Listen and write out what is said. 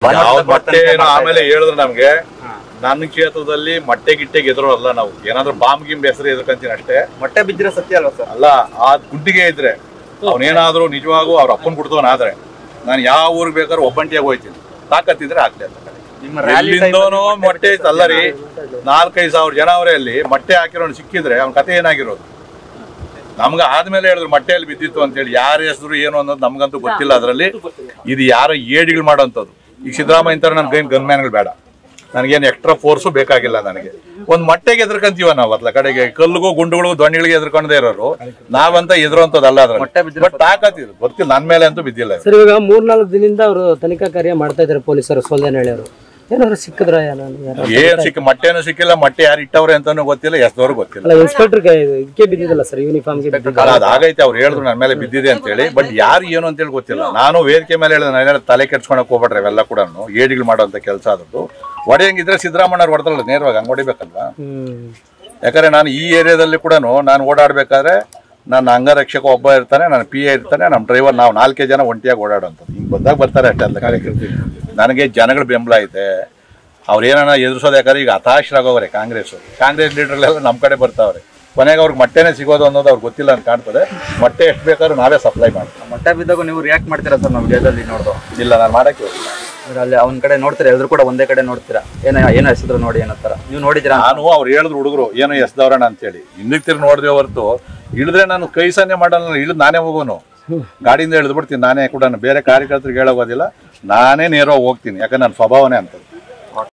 ಯಾವ್ದ್ ಮೊಟ್ಟೆ ಏನೋ ಆಮೇಲೆ ಹೇಳಿದ್ರು ನಮ್ಗೆ ನನ್ನ ಕ್ಷೇತ್ರದಲ್ಲಿ ಮೊಟ್ಟೆ ಗಿಟ್ಟೆ ಗೆದ್ರು ಅಲ್ಲ ನಾವು ಏನಾದ್ರೂ ಬಾಂಬ್ ಗಿಂಬ್ ಹೆಸರು ಎದ್ರಕಂತೀನಿ ಅಷ್ಟೇ ಮೊಟ್ಟೆ ಬಿದ್ದಿರೋ ಸತ್ಯ ಅಲ್ವಾ ಸರ್ ಅಲ್ಲ ಆ ಗುಂಡಿಗೆ ಇದ್ರೆ ಅವನೇನಾದ್ರೂ ನಿಜವಾಗೂ ಅವ್ರ ಅಪ್ಪನ್ ಬಿಡ್ತವನಾದ್ರೆ ನಾನು ಯಾವ ಊರಿಗೆ ಬೇಕಾದ್ರೂ ಒಬ್ಬಂಟಿಯಾಗಿ ಹೋಯ್ತೀನಿ ತಾಕತ್ತಿದ್ರೆ ಆಗ್ಲಿ ಅಂತ ನಿಮ್ಮ ರ್ಯಾಲಿ ಎಲ್ಲಿಂದನೋ ಮೊಟ್ಟೆ ಇತ್ತು ಅಲ್ಲ ರೀ ನಾಲ್ಕೈದು ಸಾವಿರ ಜನ ಅವರೇ ಅಲ್ಲಿ ಮೊಟ್ಟೆ ಹಾಕಿರೋನು ಸಿಕ್ಕಿದ್ರೆ ಅವ್ನ ಕತೆ ಏನಾಗಿರೋದು ನಮ್ಗೆ ಆದ್ಮೇಲೆ ಹೇಳಿದ್ರು ಮೊಟ್ಟೆಯಲ್ಲಿ ಬಿದ್ದಿತ್ತು ಅಂತೇಳಿ ಯಾರ ಹೆಸರು ಏನು ಅನ್ನೋದು ನಮ್ಗಂತೂ ಗೊತ್ತಿಲ್ಲ ಅದರಲ್ಲಿ ಇದು ಯಾರೋ ಏಡಿಗಳು ಮಾಡೋಂಥದ್ದು ಈಗ ಸಿದ್ದರಾಮಯ್ಯ ಅಂತಾರೆ ನನ್ ಗೈನ್ ಗನ್ಮ್ಯಾನ್ಗಳು ಬೇಡ ನನಗೇನು ಎಕ್ಸ್ಟ್ರಾ ಫೋರ್ಸು ಬೇಕಾಗಿಲ್ಲ ನನಗೆ ಒಂದು ಮೊಟ್ಟೆಗೆ ಎದ್ರಕಂತೀವ ನಾವು ಅತ್ಲ ಕಡೆಗೆ ಕಲ್ಲಿಗೂ ಗುಂಡುಗಳು ದೊಣ್ಣೆಗಳಿಗೆ ಎದ್ರಕೊಂಡೇ ಇರೋರು ನಾವಂತ ಎದುರುವಂಥದ್ದಲ್ಲ ಮೊಟ್ಟೆ ಅದ್ರಲ್ಲಿ ಬಿದ್ದಿರೋ ಬಟ್ ತಾಕತ್ತಿದ್ರು ಗೊತ್ತಿಲ್ಲ ನನ್ನ ಮೇಲೆ ಅಂತೂ ಬಿದ್ದಿಲ್ಲ ಇದು. ಸರ್ ಇವಾಗ ಮೂರ್ನಾಲ್ಕು ದಿನದಿಂದ ಅವರು ತನಿಖಾ ಕಾರ್ಯ ಮಾಡ್ತಾ ಇದ್ದಾರೆ ಪೊಲೀಸರು ಸೋಲ್ದೇನಹಳ್ಳಿ ಅವರು ಏನಾದ್ರು ಸಿಕ್ಕಿದ್ರ ಏನ್ ಸಿಕ್ಕ ಮೊಟ್ಟೆನೂ ಸಿಕ್ಕಿಲ್ಲ ಮೊಟ್ಟೆ ಯಾರು ಇಟ್ಟವ್ರೆ ಅಂತಾನು ಗೊತ್ತಿಲ್ಲ ಎಷ್ಟದವ್ರು ಗೊತ್ತಿಲ್ಲ ಅಲ್ಲ ಇನ್ಸ್ಪೆಕ್ಟರ್ ಇದಕ್ಕೆ ಬಿದ್ದಿದ್ದಲ್ಲ ಸರ್ ಯೂನಿಫಾರ್ಮ್ಗೆ ಬಿದ್ದಿದ್ದ ಅಲ್ಲ ಅದಾಗೈತೆ ಅವ್ರು ಹೇಳಿದ್ರು ನನ್ನ ಮೇಲೆ ಬಿದ್ದಿದೆ ಅಂತೇಳಿ ಬಟ್ ಯಾರು ಏನು ಅಂತೇಳಿ ಗೊತ್ತಿಲ್ಲ ನಾನು ವೇದಿಕೆ ಮೇಲೆ ಹೇಳಿದೆ ನಾನು ತಲೆ ಕೆಡ್ಸ್ಕೊಳಕ್ ಹೋಗ್ಬೇಡ್ರಿ ಅವೆಲ್ಲ ಕೂಡ ಏಡಿಗಳು ಮಾಡುವಂತ ಕೆಲಸ ಆದದ್ದು ಹೊಡೆಯಂಗಿದ್ರೆ ಸಿದ್ದರಾಮಣ್ಣ ಅವ್ರು ಹೊಡೆದಲ್ಲ ನೇರವಾಗಿ ಹಂಗೆ ಹೊಡಿಬೇಕಲ್ವಾ ಹ್ಮ್ ಯಾಕಂದ್ರೆ ನಾನು ಈ ಏರಿಯಾದಲ್ಲಿ ಕೂಡ ನಾನು ಓಡಾಡ್ಬೇಕಾದ್ರೆ ನನ್ನ ಅಂಗರಕ್ಷಕ ಒಬ್ಬ ಇರ್ತಾನೆ ನನ್ನ ಪಿ ಎ ಇರ್ತಾನೆ ನಮ್ಮ ಡ್ರೈವರ್ ನಾವು ನಾಲ್ಕೇ ಜನ ಒಂಟಿಯಾಗಿ ಓಡಾಡೋಂಥದ್ದು ಹಿಂಗೆ ಬಂದಾಗ ಬರ್ತಾರೆ ಅಷ್ಟೇ ಅಂತ ಕಾರ್ಯಕರ್ತರು ನನಗೆ ಜನಗಳ ಬೆಂಬಲ ಐತೆ ಅವ್ರು ಏನಾರ ಎದುರಿಸೋದು ಯಾಕಂದ್ರೆ ಈಗ ಹತಾಶರಾಗೋವ್ರೆ ಕಾಂಗ್ರೆಸ್ ಕಾಂಗ್ರೆಸ್ ಲೀಡರ್ಲೆಲ್ಲ ನಮ್ಮ ಕಡೆ ಬರ್ತಾವ್ರೆ ಕೊನೆಗೆ ಅವ್ರಿಗೆ ಮೊಟ್ಟೆನೇ ಸಿಗೋದು ಅನ್ನೋದು ಅವ್ರಿಗೆ ಗೊತ್ತಿಲ್ಲ ಅಂತ ಕಾಣ್ತದೆ ಮೊಟ್ಟೆ ಎಷ್ಟು ಬೇಕಾದ್ರೂ ನಾವೇ ಸಪ್ಲೈ ಮಾಡ್ತೀವಿ ಮೊಟ್ಟೆ ಬಿದ್ದಾಗ ನೀವು ರಿಯಾಕ್ಟ್ ಮಾಡ್ತೀರಾ ಸರ್ ನಾವು ವಿಡಿಯೋದಲ್ಲಿ ನೋಡ್ದು ಇಲ್ಲ ನಾನು ಮಾಡಕ್ಕೆ ಹೋಗಿಲ್ಲ. ಅಂದ್ರೆ ಅಲ್ಲಿ ಅವನ ಕಡೆ ನೋಡ್ತೀರಾ ಎಲ್ರು ಕೂಡ ಒಂದೇ ಕಡೆ ನೋಡ್ತೀರಾ ಏನ ಏನು ಹೆಸರು ನೋಡಿ ಏನಂತಾರ ನೀವು ನೋಡಿದಿರಾ ನಾನು ಅವ್ರು ಹೇಳಿದ್ರು ಹುಡುಗರು ಏನೋ ಎಸ್ದವ್ರಣ ಅಂತೇಳಿ ಹಿಂದಕ್ಕೆ ತಿರ್ಗಿ ನೋಡಿದೆ ಹೊರತು ಇಳಿದ್ರೆ ನಾನು ಕೈ ಸನ್ನೆ ಮಾಡಲ್ಲ ಇಳಿದು ನಾನೇ ಹೋಗೋನು ಗಾಡಿಯಿಂದ ಇಳಿದು ಬಿಡ್ತೀನಿ ನಾನೇ ಕೂಡ ಬೇರೆ ಕಾರ್ಯಕರ್ತರಿಗೆ ಹೇಳೋಗೋದಿಲ್ಲ ನಾನೇ ನೇರವಾಗಿ ಹೋಗ್ತೀನಿ ಯಾಕಂದ್ರೆ ನನ್ನ ಸ್ವಭಾವನೇ ಅಂತದ್ದು